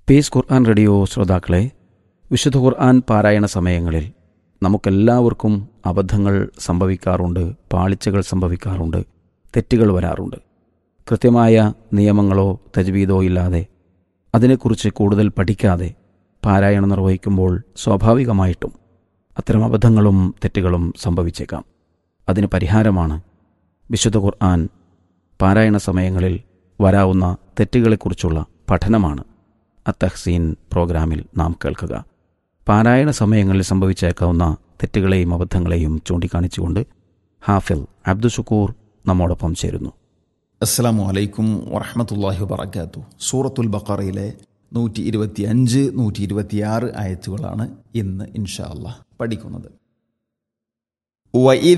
piece ഖുർആൻ radio ശ്രോതാക്കളെ വിശുദ്ധ ഖുർആൻ പാരായണ സമയങ്ങളിൽ നമുക്കെല്ലാവർക്കും അബദ്ധങ്ങൾ സംഭവിക്കാറുണ്ട് പാളിച്ചകൾ സംഭവിക്കാറുണ്ട് തെറ്റുകൾ വരാറുണ്ട് കൃത്യമായ നിയമങ്ങളോ തജ്വീദോ ഇല്ലാതെ അതിനെക്കുറിച്ച് കൂടുതൽ പഠിക്കാതെ പാരായണം നിർവഹിക്കുമ്പോൾ സ്വാഭാവികമായിട്ടും അത്തരം അബദ്ധങ്ങളും തെറ്റുകളും സംഭവിച്ചേക്കാം അതിന് പരിഹാരമാണ് വിശുദ്ധ ഖുർആൻ പാരായണ സമയങ്ങളിൽ വരാവുന്ന തെറ്റുകളെക്കുറിച്ചുള്ള പഠനമാണ് അത്തഹ്സീൻ പ്രോഗ്രാമിൽ നാം കേൾക്കുക പാരായണ സമയങ്ങളിൽ സംഭവിച്ചേക്കാവുന്ന തെറ്റുകളെയും അബദ്ധങ്ങളെയും ചൂണ്ടിക്കാണിച്ചുകൊണ്ട് ഹാഫിൽ അബ്ദുഷക്കൂർ നമ്മോടൊപ്പം ചേരുന്നു അസ്സലാമു അലൈക്കും വറഹമത്തല്ലാഹി വബർക്കാത്തു സൂറത്തുൽ ബക്കറയിലെ നൂറ്റി ഇരുപത്തി അഞ്ച് നൂറ്റി ഇരുപത്തിയാറ് ആയത്തുകളാണ് ഇന്ന് ഇൻഷാ അള്ളാഹ് പഠിക്കുന്നത്